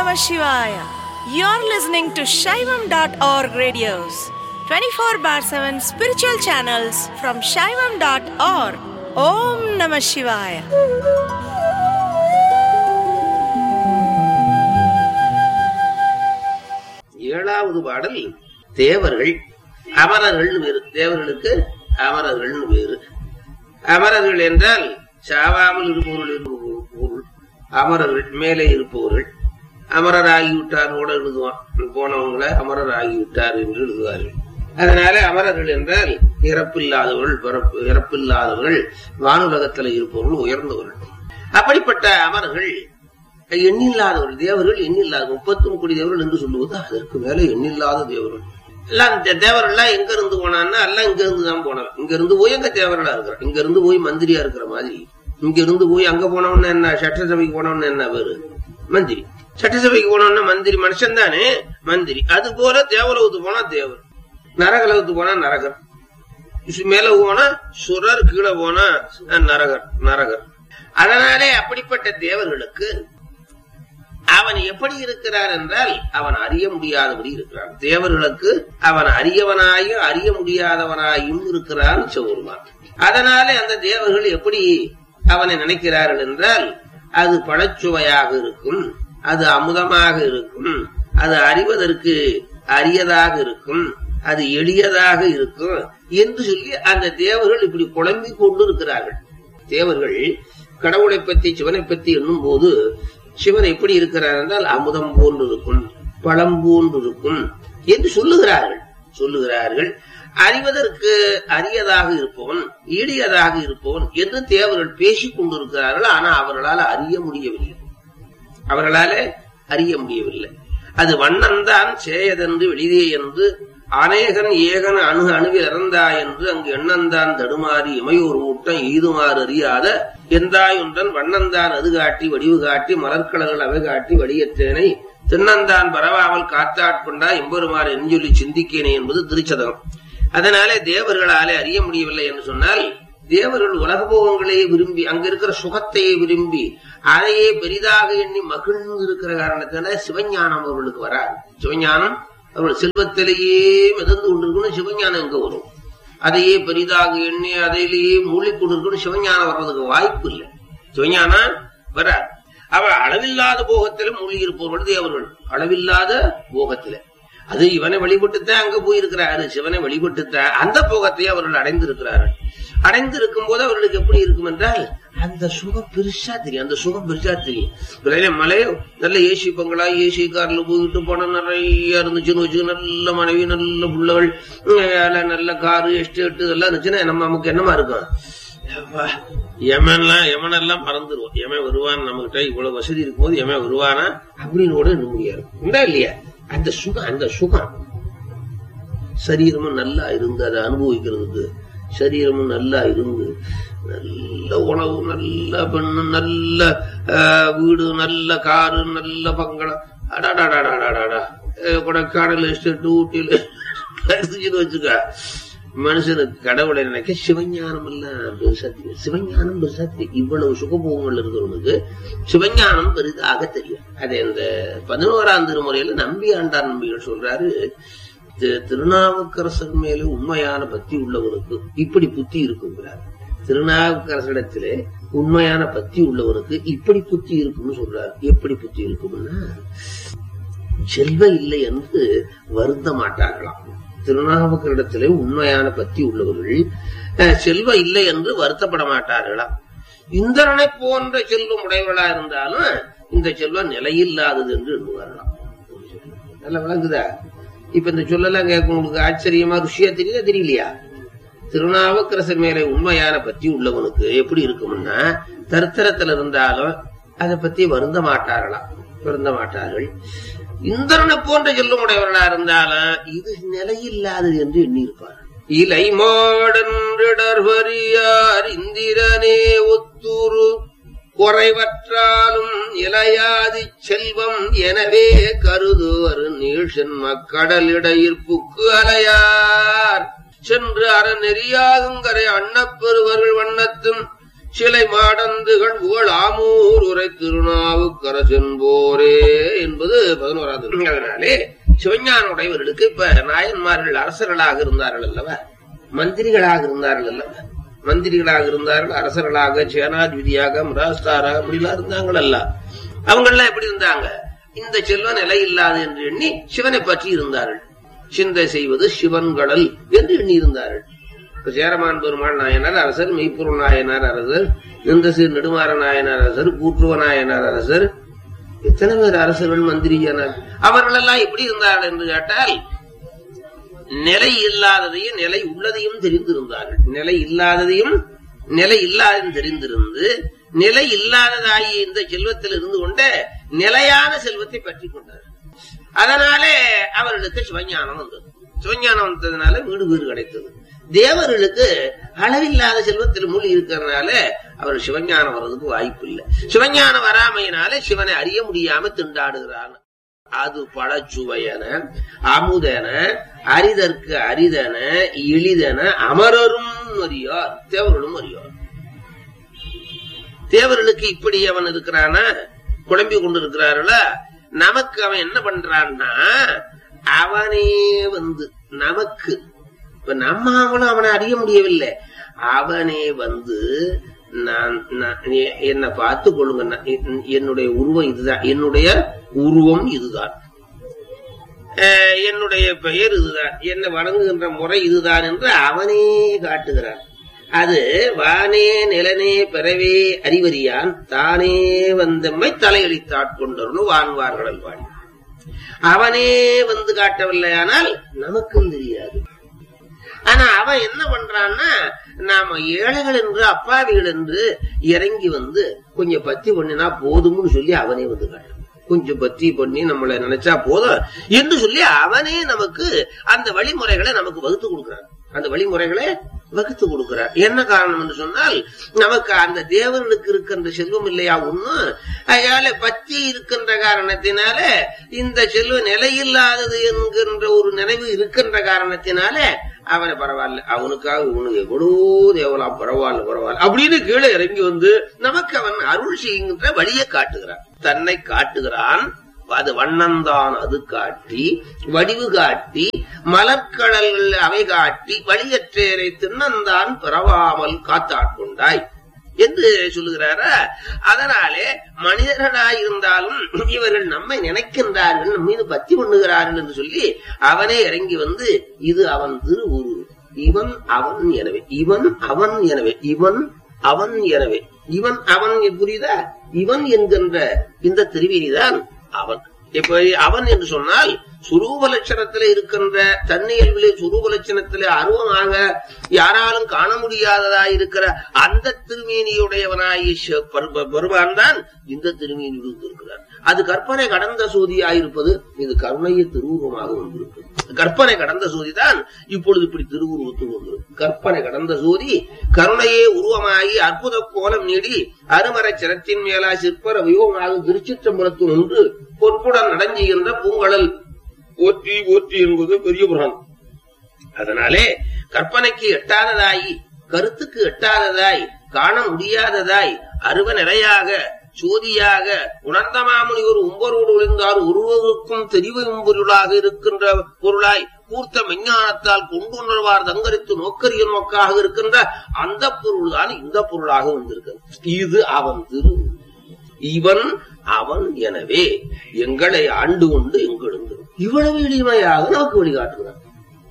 Namah Shivaya. You're listening to Shaivam.org radios, 24 bar 7 spiritual channels from Shaivam.org. Om Namah Shivaya. ஏழாவது பாடல் தேவர்கள் அமரர்கள் வேறு தேவர்களுக்கு அமரர்கள் வேறு அமரர்கள் என்றால் சாவாமல் இருப்பவர்கள் என்று ஒரு பொருள் அமரர்கள் மேலே இருப்பவர்கள் அமரர் ஆகிவிட்டார் கூட எழுதுவான் போனவங்களை அமரர் ஆகிவிட்டார் என்று எழுதுவார்கள் அதனால அமரர்கள் என்றால் இறப்பில்லாதவர்கள் பிறப்பு இறப்பில்லாதவர்கள் வானுலகத்தில் இருப்பவர்கள் உயர்ந்தவர்கள் அப்படிப்பட்ட அமரர்கள் எண்ணில்லாதவர்கள் தேவர்கள் எண்ணில்லாத முப்பத்தி கோடி தேவர்கள் என்று சொல்லுவது அதற்கு மேல எண்ணில்லாத தேவர்கள் எல்லாம் இந்த தேவர்கள்லாம் எங்க இருந்து போனான்னா எல்லாம் இங்க இருந்து தான் போனவன் இங்க இருந்து போய் அங்க தேவர்களா இருக்கிறான் இங்க இருந்து போய் மந்திரியா இருக்கிற மாதிரி இங்க இருந்து போய் அங்க போனவன என்ன சட்டசபைக்கு போனவன என்ன பேரு மந்திரி சட்டசபைக்கு போனவன மந்திரி மனுஷன் தானே மந்திரி அது போல தேவலோகத்து போனா தேவர் நரகலோகத்து போனா நரகர் மேல போனா சுரர் கீழே போனா நரகர் நரகர் அதனாலே அப்படிப்பட்ட தேவர்களுக்கு அவன் எப்படி இருக்கிறான் என்றால் அவன் அறிய முடியாதபடி இருக்கிறான் தேவர்களுக்கு அவன் அறியவனாயும் அறிய முடியாதவனாயும் இருக்கிறான் சொல்லுவான் அதனாலே அந்த தேவர்கள் எப்படி அவனை நினைக்கிறார்கள் என்றால் அது பழச்சுவையாக இருக்கும் அது அமுதமாக இருக்கும் அது அறிவதற்கு அரியதாக இருக்கும் அது எளியதாக இருக்கும் என்று சொல்லி அந்த தேவர்கள் இப்படி குழம்பிக் கொண்டு இருக்கிறார்கள் தேவர்கள் கடவுளை பற்றி சிவனை பற்றி எண்ணும் போது சிவன் எப்படி இருக்கிறார் என்றால் அமுதம் போன்று இருக்கும் பழம் போன்று இருக்கும் என்று சொல்லுகிறார்கள் சொல்லுகிறார்கள் அறிவதற்கு அரியதாக இருப்பவன் ஈடியதாக இருப்பவன் என்று தேவர்கள் பேசிக் கொண்டிருக்கிறார்கள் ஆனா அவர்களால் அறிய முடியவில்லை அவர்களால அறிய முடியவில்லை அது வண்ணன்தான் சேயதென்று வெளிதே என்று அநேகன் ஏகன் அணு அணுவில் இறந்தா என்று அங்கு எண்ணந்தான் தடுமாறி இமையோர் ஊட்டம் ஈதுமாறு அறியாத எந்தாயொன்றன் வண்ணந்தான் அது காட்டி வடிவு காட்டி மலர்கலர்கள் அவை காட்டி வடியத்தேனை தின்னந்தான் பரவாமல் காத்தாட்கொண்டா எம்பெருமாறு எஞ்சொல்லி சிந்திக்கேனே என்பது திருச்சதகம் அதனாலே தேவர்களாலே அறிய முடியவில்லை என்று சொன்னால் தேவர்கள் உலகபோகங்களையே விரும்பி அங்க இருக்கிற சுகத்தையே விரும்பி அதையே பெரிதாக எண்ணி மகிழ்ந்து இருக்கிற காரணத்தினால சிவஞானம் அவர்களுக்கு வராது சிவஞானம் அவர்கள் செல்வத்திலேயே மிதந்து கொண்டிருக்கணும் சிவஞானம் எங்க வரும் அதையே பெரிதாக எண்ணி அதையிலேயே மூழ்கிக்கொண்டிருக்கணும் சிவஞானம் வர்றதுக்கு வாய்ப்பு இல்லை சிவஞானம் வராது அவர் அளவில்லாத போகத்தில மூழ்கி இருப்பவர்கள் தேவர்கள் அளவில்லாத போகத்தில அது இவனை வழிபட்டுத்தான் அங்க போயிருக்கிறாரு சிவனை வழிபட்டுத்தான் அந்த போகத்தையே அவர்கள் அடைந்திருக்கிறார்கள் அடைந்து இருக்கும் போது அவர்களுக்கு எப்படி இருக்கும் என்றால் அந்த சுகம் பெருசா தெரியும் அந்த சுகம் பெருசா தெரியும் விளையில மலை நல்ல ஏசி பங்களா ஏசி கார்ல போயிட்டு போன நிறைய இருந்துச்சுன்னு வச்சு நல்ல மனைவி நல்ல புள்ளகள் வேலை நல்ல காரு எஸ்டேட் இதெல்லாம் இருந்துச்சுன்னா நம்ம நமக்கு என்னமா இருக்கும் எமன்லாம் எமனெல்லாம் மறந்துடுவோம் எமன் வருவான் நம்மகிட்ட இவ்வளவு வசதி இருக்கும்போது எமன் வருவானா அப்படின்னு கூட எண்ண முடியாது உண்டா இல்லையா அந்த சுகம் அந்த சுகம் சரீரமும் நல்லா இருந்து அதை அனுபவிக்கிறதுக்கு சரீரமும் நல்லா இருந்து நல்ல உணவு நல்ல பெண்ணு நல்ல வீடு நல்ல காரு நல்ல பங்களம் அடாடாடாடாடாடா கொடைக்கானல் எஸ்டேட் ஊட்டியில் எடுத்துச்சுன்னு வச்சுக்க மனுஷனுக்கு கடவுளை நினைக்க சிவஞானம் எல்லாம் பெருசா தெரியும் சிவஞானம் பெருசா தெரியும் இவ்வளவு சுகபோகங்கள் இருக்கிறவனுக்கு சிவஞானம் பெரிதாக தெரியும் அது இந்த பதினோராம் திருமுறையில நம்பி ஆண்டார் நம்பிகள் சொல்றாரு திருநாவுக்கரசர் மேல உண்மையான பக்தி உள்ளவனுக்கு இப்படி புத்தி இருக்குங்கிறார் திருநாவுக்கரசரிடத்திலே உண்மையான பக்தி உள்ளவனுக்கு இப்படி புத்தி இருக்கும்னு சொல்றார் எப்படி புத்தி இருக்கும்னா செல்வ இல்லை என்று வருந்த மாட்டார்களாம் திருநாவுக்கரிடத்திலே உண்மையான பக்தி உள்ளவர்கள் செல்வ இல்லை என்று வருத்தப்பட மாட்டார்களாம் இந்திரனை போன்ற செல்வம் உடையவர்களா இருந்தாலும் இந்த செல்வம் நிலையில்லாதது என்று எண்ணுவார்களாம் நல்லா விளங்குதா இப்ப இந்த சொல்லலாம் கேட்க உங்களுக்கு ஆச்சரியமா ருஷியா தெரியல தெரியலையா திருநாவுக்கரசர் மேலே உண்மையான பற்றி உள்ளவனுக்கு எப்படி இருக்கும்னா தரித்திரத்துல இருந்தாலும் அதை பத்தி வருந்த மாட்டார்களாம் வருந்த மாட்டார்கள் இந்திரனை போன்ற செல்லும் உடையவர்களா இருந்தாலும் இது நிலையில்லாதது என்று எண்ணியிருப்பார் இலை மாடன்றிடர்வரியார் இந்திரனே ஒத்துரு குறைவற்றாலும் இலையாதி செல்வம் எனவே கருதுவர் நீழ்சென் மக்கடலிடையிற்புக்கு அலையார் சென்று அறநெறியாகுங்கரை அன்னப்பெருவர்கள் வண்ணத்தும் சிலை மாடந்துகள் புகழ் ஆமூர் உரை திருநாவுக்கரசென்போரே என்பது பதினோராவது அதனாலே சிவஞான உடையவர்களுக்கு இப்ப நாயன்மார்கள் அரசர்களாக இருந்தார்கள் அல்லவா மந்திரிகளாக இருந்தார்கள் அல்லவா மந்திரிகளாக இருந்தார்கள் அரசர்களாக சேனாதிபதியாக மிராஸ்தாராக அப்படிலாம் இருந்தாங்கள் அல்ல அவங்கெல்லாம் எப்படி இருந்தாங்க இந்த செல்வ நிலை இல்லாது என்று எண்ணி சிவனை பற்றி இருந்தார்கள் சிந்தை செய்வது சிவன்களல் என்று எண்ணி இருந்தார்கள் இப்ப சேரமான் பெருமாள் நாயனார் அரசர் மெய்ப்பொருள் நாயனார் அரசர் இந்த சிறு நெடுமாற நாயனார் அரசர் கூற்றுவ நாயனார் அரசர் எத்தனை பேர் அரசர்கள் மந்திரியானார் அவர்கள் எல்லாம் எப்படி இருந்தார்கள் என்று கேட்டால் நிலை இல்லாததையும் நிலை உள்ளதையும் தெரிந்திருந்தார்கள் நிலை இல்லாததையும் நிலை இல்லாததையும் தெரிந்திருந்து நிலை இல்லாததாகிய இந்த செல்வத்தில் இருந்து கொண்ட நிலையான செல்வத்தை பற்றி கொண்டார் அதனாலே அவர்களுக்கு சிவஞானம் வந்தது சிவஞானம் வந்ததுனால வீடு வீடு கிடைத்தது தேவர்களுக்கு அளவில்லாத செல்வத்தில் மூழ்கி இருக்கிறதுனால அவர் சிவஞானம் வர்றதுக்கு வாய்ப்பு இல்லை சிவஞானம் வராமையினால சிவனை அறிய முடியாம திண்டாடுகிறான் அது பழச்சுவையன அமுதன அரிதற்கு அரிதன எளிதன அமரரும் அறியார் தேவர்களும் அறியார் தேவர்களுக்கு இப்படி அவன் இருக்கிறானா குழம்பி கொண்டு இருக்கிறார்களா நமக்கு அவன் என்ன பண்றான்னா அவனே வந்து நமக்கு இப்ப நம்ம அவனும் அவனை அறிய முடியவில்லை அவனே வந்து நான் நான் எ- என்னை பார்த்து கொள்ளுங்க நான் என்- என்னுடைய உருவம் இதுதான் என்னுடைய உருவம் இதுதான் அஹ், என்னுடைய பெயர் இதுதான் என்னை வணங்குகின்ற முறை இதுதான் என்று அவனே காட்டுகிறான் அது வானே நிலனே பிறவே அறிவறியான் தானே வந்தம்மை தலையளித்தாட்கொண்டவனு வான்வார்கள் வாடி அவனே வந்து காட்டவில்லையானால் நமக்கும் தெரியாது ஆனா அவன் என்ன பண்றான்னா நாம ஏழைகள் என்று அப்பாவிகள் என்று இறங்கி வந்து கொஞ்சம் பத்தி பண்ணினா போதும்னு சொல்லி அவனே வந்து காட்டுறான் கொஞ்சம் பத்தி பண்ணி நம்மளை நினைச்சா போதும் என்று சொல்லி அவனே நமக்கு அந்த வழிமுறைகளை நமக்கு வகுத்து கொடுக்கிறான் அந்த வழிமுறைகளை வகுத்து கொடுக்கிறார் என்ன காரணம் என்று சொன்னால் நமக்கு அந்த தேவர்களுக்கு இருக்கின்ற செல்வம் இல்லையா ஒண்ணு அதனால பத்தி இருக்கின்ற காரணத்தினால இந்த செல்வம் நிலையில்லாதது என்கின்ற ஒரு நினைவு இருக்கின்ற காரணத்தினால அவனை பரவாயில்ல அவனுக்காக இவனுக்கு எவ்வளோ தேவலாம் பரவாயில்ல பரவாயில்ல அப்படின்னு கீழே இறங்கி வந்து நமக்கு அவன் அருள் செய்கின்ற வழியை காட்டுகிறான் தன்னை காட்டுகிறான் அது வண்ணந்தான் அது காட்டி வடிவு காட்டி மலர்கடல்கள் அவை காட்டி வழியற்றேரை தின்னந்தான் பிறவாமல் காத்தாட்கொண்டாய் என்று சொல்லுகிறாரா அதனாலே மனிதர்களாய் இருந்தாலும் இவர்கள் நம்மை நினைக்கின்றார்கள் நம்ம மீது பக்தி பண்ணுகிறார்கள் என்று சொல்லி அவனே இறங்கி வந்து இது அவன் திருவுரு இவன் அவன் எனவே இவன் அவன் எனவே இவன் அவன் எனவே இவன் அவன் புரியுதா இவன் என்கின்ற இந்த திருவினிதான் அவன் இப்ப அவன் என்று சொன்னால் சுரூப லட்சணத்திலே இருக்கின்ற தன்னியல்பிலே சுரூப லட்சணத்திலே அருவமாக யாராலும் காண முடியாததாய் இருக்கிற அந்த திருமேனியுடையவனாய் பெருமான் தான் இந்த திருமேனி இருக்கிறார் அது கற்பனை கடந்த சோதியாயிருப்பது இது கருணைய திருவுருவமாக வந்திருப்பது கற்பனை கடந்த சோதி தான் இப்பொழுது இப்படி திருவுருவத்துக்கு வந்திருக்கு கற்பனை கடந்த சோதி கருணையே உருவமாகி அற்புத கோலம் நீடி அருமறை சிரத்தின் மேலா சிற்பர வியோகமாக திருச்சிற்றம்பலத்து ஒன்று பொற்புடன் நடஞ்சுகின்ற பூங்கடல் போற்றி போற்றி என்பது பெரிய புராணம் அதனாலே கற்பனைக்கு எட்டாததாய் கருத்துக்கு எட்டாததாய் காண முடியாததாய் அருவ நிலையாக சோதியாக உணர்ந்த மாமுனி ஒரு உம்பரோடு ஒளிந்தார் ஒருவருக்கும் தெரிவும் பொருளாக இருக்கின்ற பொருளாய் கூர்த்த மெஞ்ஞானத்தால் கொண்டுணர்வார் தங்கரித்து நோக்கரிய நோக்காக இருக்கின்ற அந்த பொருள் தான் இந்த பொருளாக வந்திருக்கிறது இது அவன் திரு இவன் அவன் எனவே எங்களை ஆண்டு கொண்டு எங்கெழுந்து இவ்வளவு எளிமையாக நமக்கு வழிகாட்டுகிறான்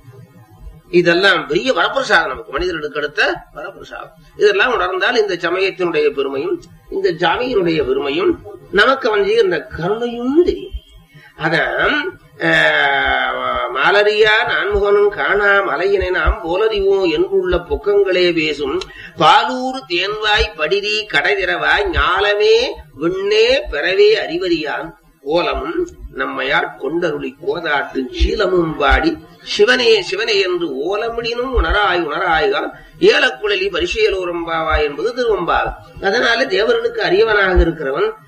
இதெல்லாம் பெரிய வரப்பிரசாதம் நமக்கு மனிதர்களுக்கு அடுத்த வரப்பிரசாதம் இதெல்லாம் உணர்ந்தால் இந்த சமயத்தினுடைய பெருமையும் இந்த ஜாமியினுடைய பெருமையும் நமக்கு அவன் செய்கின்ற கருணையும் தெரியும் அதான் ஆஹ், மாலரியா நான்முகனும் காணா மலையினை நாம் போலறிவோம் என்றுள்ள பொக்கங்களே பேசும் பாலூர் தேன்வாய் படிரி கடைதிரவாய் ஞாலமே விண்ணே பெறவே அறிவறியான் கோலமும் நம்மையாட் கொண்டருளி கோதாட்டு சீலமும் பாடி சிவனே சிவனே என்று ஓலமிடினும் உணராய் உணராய்கான் ஏலக்குழலி பரிசீலோரம்பாவா என்பது திருவம்பாவை அதனால தேவர்களுக்கு அரியவனாக இருக்கிறவன்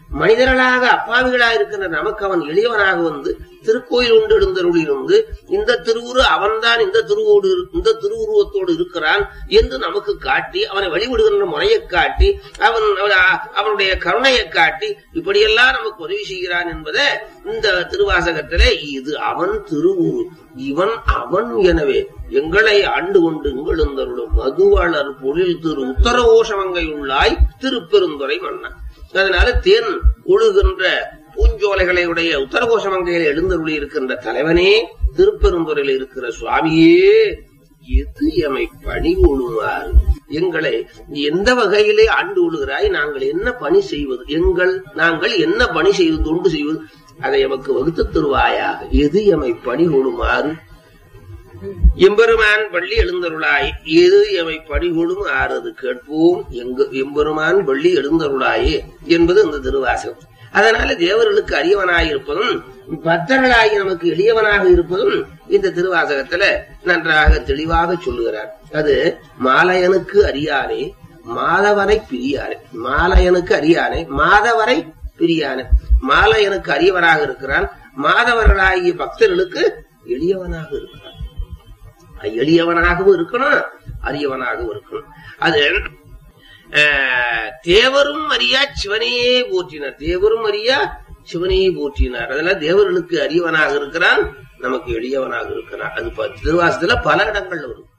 மனிதர்களாக அப்பாவிகளாக இருக்கின்ற நமக்கு அவன் எளியவனாக வந்து திருக்கோயில் உண்டு எழுந்தருளிருந்து இந்த திருவுரு அவன்தான் இந்த திருவோடு இரு- இந்த திருவுருவத்தோடு இருக்கிறான் என்று நமக்கு காட்டி அவனை வழிபடுகின்ற முறையை காட்டி அவன் அவன்- அவனுடைய கருணையை காட்டி இப்படியெல்லாம் நமக்கு உதவி செய்கிறான் என்பதை இந்த திருவாசகத்திலே இது அவன் திருவுரு இவன் அவன் எனவே எங்களை ஆண்டு கொண்டு எங்களுந்தருளும் மதுவாளர் பொழில் திரு உத்தரகோஷமங்கை உள்ளாய் திருப்பெருந்துறை மன்னன் அதனால தேன் ஒழுகின்ற பூஞ்சோலைகளை உடைய உத்தரகோஷமங்கையில் எழுந்தருளி இருக்கின்ற தலைவனே திருப்பெருந்துறையில் இருக்கிற சுவாமியே எது எமை பணி கொள்ளுவார் எங்களை நீ எந்த வகையிலே ஆண்டு கொள்கிறாய் நாங்கள் என்ன பணி செய்வது எங்கள் நாங்கள் என்ன பணி செய்வது தொண்டு செய்வது அதை எமக்கு வகுத்து தருவாயாக எது எமை பணி கொள்ளுமாறு எம்பெருமான் பள்ளி எழுந்தருளாய் எது எமை படிகொடும் ஆறது கேட்போம் எங்கு எம்பெருமான் பள்ளி எழுந்தருளாயே என்பது இந்த திருவாசகம் அதனால தேவர்களுக்கு அரியவனாயிருப்பதும் பக்தர்களாகி நமக்கு எளியவனாக இருப்பதும் இந்த திருவாசகத்துல நன்றாக தெளிவாக சொல்லுகிறார் அது மாலையனுக்கு அறியானே மாதவரை பிரியானே மாலையனுக்கு அறியானே மாதவரை பிரியானே மாலையனுக்கு அரியவனாக இருக்கிறான் மாதவர்களாகிய பக்தர்களுக்கு எளியவனாக இருக்கிறான் எளியவனாகவும் இருக்கணும் அரியவனாகவும் இருக்கணும் அது அஹ், தேவரும் அறியா சிவனையே போற்றினார் தேவரும் அறியா சிவனையே போற்றினார் அதனால தேவர்களுக்கு அரியவனாக இருக்கிறான் நமக்கு எளியவனாக இருக்கிறான் அது ப- திருவாசத்துல பல இடங்கள்ல வரும்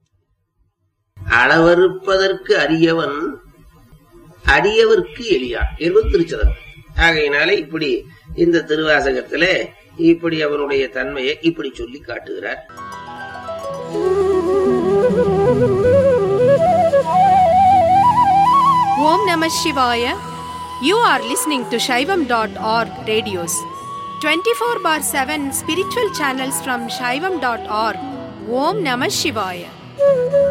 அளவறுப்பதற்கு அரியவன் அடியவர்க்கு எளியான் என்பது திருச்சதம் ஆகையினால இப்படி இந்த திருவாசகத்திலே இப்படி அவனுடைய தன்மையை இப்படி சொல்லி காட்டுகிறார் Om Namah Shivaya. You are listening to Shaivam.org radios. 24 bar 7 spiritual channels from Shaivam.org. Om Namah Shivaya.